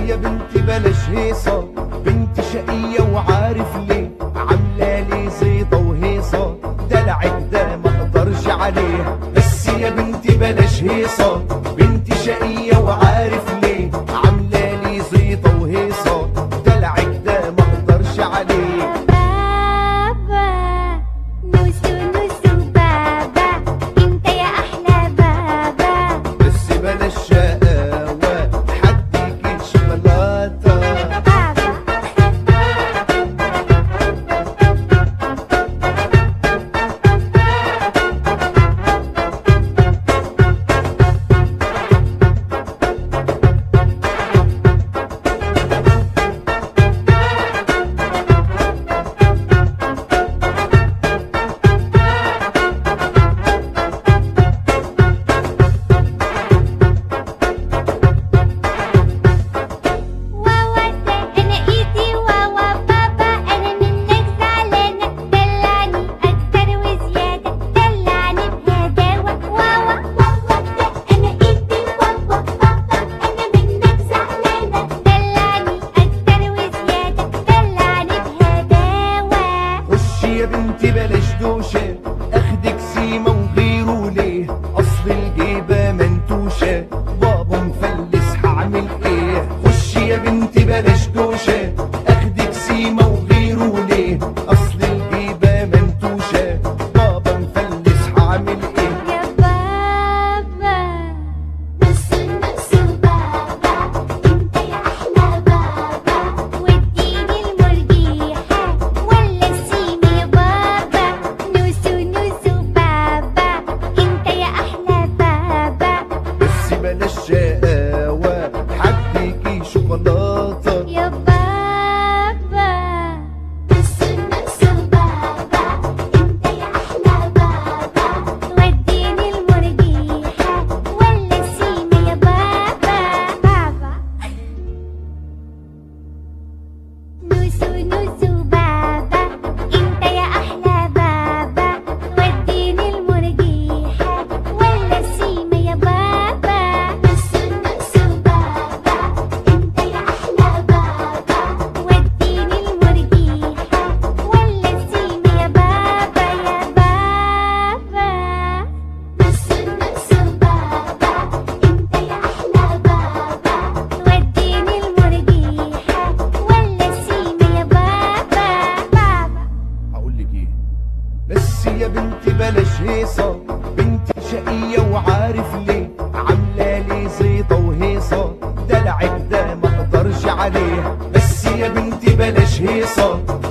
يا بنتي بلاش هيصة بنت شقية وعارف ليه عاملة لي زيطة وهيصة دلعك ده ما اقدرش عليه بس يا بنتي بلاش هيصة بنت شقية وعارف ليه عاملة لي زيطة وهيصة دلعك ده ما اقدرش عليه بابا نوسو نوسو بابا انت يا احلى بابا بس بلاش شقاوة حديكي شوكولاتة بابا واوا ده انا ايدي واوا بابا انا منك زعلانه دلعني اكتر وزياده دلعني بهداوه واوا واوا ده انا ايدي واوا بابا انا منك زعلانه دلعني اكتر وزياده دلعني بهداوه خشي يا بنتي بلاش دوشة اخدك سيمة وغيره ليه اصل الجيبة منتوشة بابا مفلس هعمل ايه خشي يا بنتي بلاش دوشة اخدك سيمة وغيره ليه اصل الجيبة منتوشة بابا مفلس هعمل ايه يا بابا نص نص بابا انت يا احلى بابا واديني المرجيحة ولا السيمة يا بابا نوسو نوسو بابا انت يا احلى بابا بس بلاش شقاوة حديكي شوكولاتة يا بابا نص نص بابا انت يا احلى بابا وديني المرجيحة ولا السيمة يا بابا بابا نوسو نوسو بابا انت يا احلى بابا وديني المرجيحة ولا السيمة يا بابا نوسو نوسو بابا انت يا احلى بابا وديني المرجيحة ولا السيمة يا بابا يا بابا نوسو نوسو بابا انت يا احلى بابا وديني المرجيحة ولا السيمة يا بابا بابا هقول لك ايه بس يا بنتي بلاش هيصة بنتي شقية وعارف ليه عاملة لي زيطة وهيصة دلعك ده ما اقدرش عليه بس يا بنتي بلاش هيصة